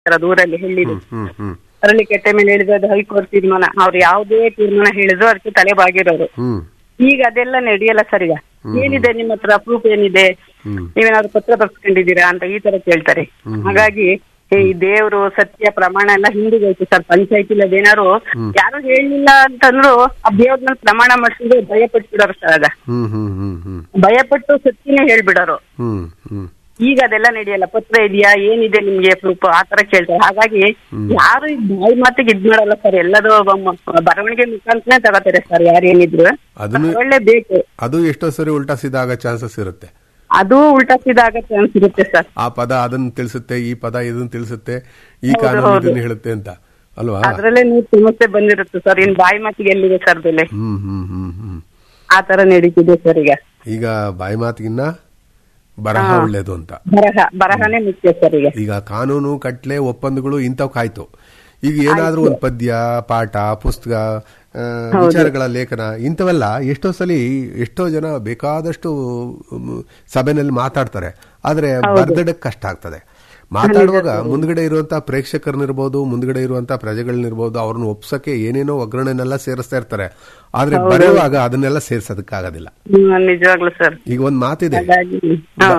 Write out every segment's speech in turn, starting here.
ಅದು ಊರಲ್ಲಿ ಹೇಳಿದ್ರು ಹ್ಮ್ ಹ್ಮ್ ಅರಳಿ ಕೆಟ್ಟೆ ಮೇಲೆ ಹೇಳಿದ್ರು ಅದು ಹೈಕೋರ್ಟ್ ತೀರ್ಮಾನ ಅವ್ರು ಯಾವುದೇ ತೀರ್ಮಾನ ಹೇಳಿದ್ರು ಅದಕ್ಕೆ ತಲೆ ಬಾಗಿರೋರು ಹ್ಮ್ ಈಗ ಅದೆಲ್ಲ ನಡೆಯಲ್ಲ ಸರ್ ಈಗ ಏನಿದೆ ನಿಮ್ಮ ಹತ್ರ ಪ್ರೂಫ್ ಏನಿದೆ ಹ್ಮ್. ನೀವೇನಾದ್ರು ಪತ್ರ ಬರ್ಸ್ಕೊಂಡಿದ್ದೀರಾ ಅಂತ ಈ ತರ ಕೇಳ್ತಾರೆ ಹಾಗಾಗಿ ಈ ದೇವ್ರು ಸತ್ಯ ಪ್ರಮಾಣ ಎಲ್ಲ ಹಿಂದಿಗೆ ಹೋಯ್ತು ಸರ್ ಪಂಚಾಯತಿಲಿ ಅದೇನಾರು ಯಾರು ಹೇಳಿಲ್ಲ ಅಂತಂದ್ರು ಆ ದೇವ್ರನ್ನ ಪ್ರಮಾಣ ಮಾಡಿಸಿದ್ರೆ ಭಯ ಪಟ್ಬಿಡೋರು ಸರ್ ಆಗ ಹ್ಮ್ ಹ್ಮ್ ಹ್ಮ್ ಹ್ಮ್ ಭಯಪಟ್ಟು ಸತ್ಯನೇ ಹೇಳ್ಬಿಡೋರು ಹ್ಮ್ ಹ್ಮ್ ಈಗ ಅದೆಲ್ಲ ನಡೆಯಲ್ಲ ಪತ್ರ ಇದೆಯಾ ಏನಿದೆ ನಿಮ್ಗೆ ಪ್ರೂಫ್ ಆ ತರ ಕೇಳ್ತಾರೆ ಹಾಗಾಗಿ ಯಾರು ಈ ಬಾಯಿ ಮಾತಿಗೆ ಇದ್ ಮಾಡಲ್ಲ ಸರ್ ಎಲ್ಲದೂ ಬ- ಬರವಣಿಗೆ ಮುಖಾಂತರನೇ ತಗೋತಾರೆ ಸರ್ ಯಾರು ಏನಿದ್ರು ಅದನ್ನು ಒಳ್ಳೆ ಬೇಕು ಅದು ಎಷ್ಟೋ ಸರಿ ಉಲ್ಟಾ ಸೀದಾ ಆಗೋ ಚಾನ್ಸಸ್ ಇರುತ್ತೆ ಅದು ಉಲ್ಟಾ ಸೀದಾ ಆಗೋ ಚಾನ್ಸ್ ಇರುತ್ತೆ ಸರ್ ಆ ಪದ ಅದನ್ನ ತಿಳಿಸುತ್ತೆ ಈ ಪದ ಇದನ್ನ ತಿಳಿಸುತ್ತೆ ಈ ಕಾನೂನು ಇದನ್ನ ಹೇಳುತ್ತೆ ಅಂತ ಅಲ್ವಾ ಅದ್ರಲ್ಲೇ ನೀವು ಸಮಸ್ಯೆ ಬಂದಿರುತ್ತೆ ಸರ್ ಇನ್ ಬಾಯಿ ಮಾತಿಗೆ ಎಲ್ಲಿದೆ ಸರ್ ಬೆಲೆ ಹ್ಮ್ ಹ್ಮ್ ಹ್ಮ್ ಹ್ಮ್ ಆ ತರ ನಡೀತಿದೆ ಸರ್ ಈಗ ಈಗ ಬಾಯಿ ಮಾತಿಗಿನ್ನ ಬರಹ ಒಳ್ಳೇದು ಅಂತ ಬರಹ ಬರಹನೇ ಮುಖ್ಯ ಸರ್ ಈಗ ಈಗ ಕಾನೂನು ಕಟ್ಲೆ ಒಪ್ಪಂದಗಳು ಇಂಥವ್ ಕಾಯ್ತು ಈಗ ಏನಾದ್ರೂ ಒಂದು ಪದ್ಯ ಪಾಠ ಪುಸ್ತಕ ಆ, ವಿಚಾರಗಳ ಲೇಖನ ಇಂಥವೆಲ್ಲ ಎಷ್ಟೋ ಸಲಿ ಎಷ್ಟೋ ಜನ ಬೇಕಾದಷ್ಟು ಮ್, ಸಭೆನಲ್ಲಿ ಮಾತಾಡ್ತಾರೆ ಆದ್ರೆ ಬರ್ದಡಕ್ ಕಷ್ಟ ಆಗ್ತದೆ ಮಾತಾಡುವಾಗ ಮುಂದ್ಗಡೆ ಇರುವಂತಹ ಪ್ರೇಕ್ಷಕರನ್ನಿರ್ಬೋದು ಮುಂದ್ಗಡೆ ಇರುವಂತಹ ಪ್ರಜೆಗಳನ್ನಿರ್ಬೋದು ಅವ್ರನ್ನ ಒಪ್ಸಕ್ಕೆ ಏನೇನೋ ಒಗ್ಗರಣೆನೆಲ್ಲ ಸೇರಿಸ್ತಾ ಇರ್ತಾರೆ ಆದ್ರೆ ಬರೆಯುವಾಗ ಅದನ್ನೆಲ್ಲ ಸೇರ್ಸೋದಕ್ಕಾಗೋದಿಲ್ಲ ಹ್ಮ್, ನಿಜವಾಗ್ಲು ಸರ್ ಈಗ ಒಂದ್ ಮಾತಿದೆ ಹಾಗಾಗಿ ಹಾ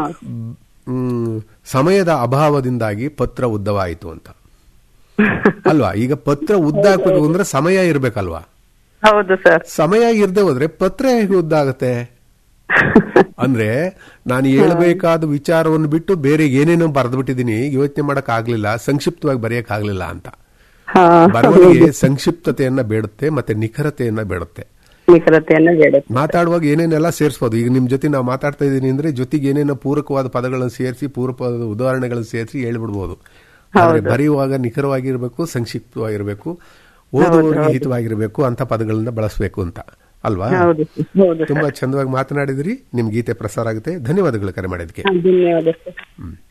ಮ್, ಸಮಯದ ಅಭಾವದಿಂದಾಗಿ ಪತ್ರ ಉದ್ದವಾಯಿತು ಅಂತ ಅಲ್ವಾ ಈಗ ಪತ್ರ ಉದ್ದ ಹಾಕ್ಬೇಕು ಅಂದ್ರೆ ಸಮಯ ಇರ್ಬೇಕಲ್ವಾ ಹೌದು ಸರ್ ಸಮಯ ಇರದೆ ಹೋದ್ರೆ ಪತ್ರ ಹೇಗೆ ಉದ್ದ ಆಗತ್ತೆ ಅಂದ್ರೆ ನಾನು ಹೇಳ್ಬೇಕಾದ ವಿಚಾರವನ್ನು ಬಿಟ್ಟು ಬೇರೆ ಏನೇನೋ ಬರೆದು ಬಿಟ್ಟಿದ್ದೀನಿ ಯೋಚನೆ ಮಾಡಕ್ ಆಗ್ಲಿಲ್ಲ ಸಂಕ್ಷಿಪ್ತವಾಗಿ ಬರೆಯಕ್ ಆಗ್ಲಿಲ್ಲ ಅಂತ ಹಾ ಬರವಣಿಗೆ ಸಂಕ್ಷಿಪ್ತತೆಯನ್ನ ಬೇಡುತ್ತೆ ಮತ್ತೆ ನಿಖರತೆಯನ್ನ ಬೇಡುತ್ತೆ ನಿಖರತೆಯನ್ನ ಬೇಡ ಮಾತಾಡುವಾಗ ಏನೇನೆಲ್ಲ ಸೇರಿಸಬಹುದು ಈಗ ನಿಮ್ ಜೊತೆ ನಾವು ಮಾತಾಡ್ತಾ ಇದೀನಿ ಅಂದ್ರೆ ಜೊತೆಗೆ ಏನೇನೋ ಪೂರಕವಾದ ಪದಗಳನ್ನು ಸೇರಿಸಿ ಪೂರಕವಾದ ಉದಾಹರಣೆಗಳನ್ನು ಸೇರಿಸಿ ಹೇಳ್ಬಿಡ್ಬೋದು ಆದ್ರೆ ಬರೆಯುವಾಗ ನಿಖರವಾಗಿರ್ಬೇಕು ಸಂಕ್ಷಿಪ್ತವಾಗಿರ್ಬೇಕು ಓದುವವರಿಗೆ ಹಿತವಾಗಿರ್ಬೇಕು ಅಂತ ಪದಗಳನ್ನ ಬಳಸಬೇಕು ಅಂತ ಅಲ್ವಾ ಹೌದು ಸರ್, ಹೌದು ತುಂಬಾ ಚಂದವಾಗಿ ಮಾತನಾಡಿದ್ರಿ ನಿಮ್ ಗೀತೆ ಪ್ರಸಾರ ಆಗುತ್ತೆ ಧನ್ಯವಾದಗಳು ಕರೆ ಮಾಡಿದ್ಕೆ ಹಾ, ಧನ್ಯವಾದ ಸರ್ ಹ್ಮ್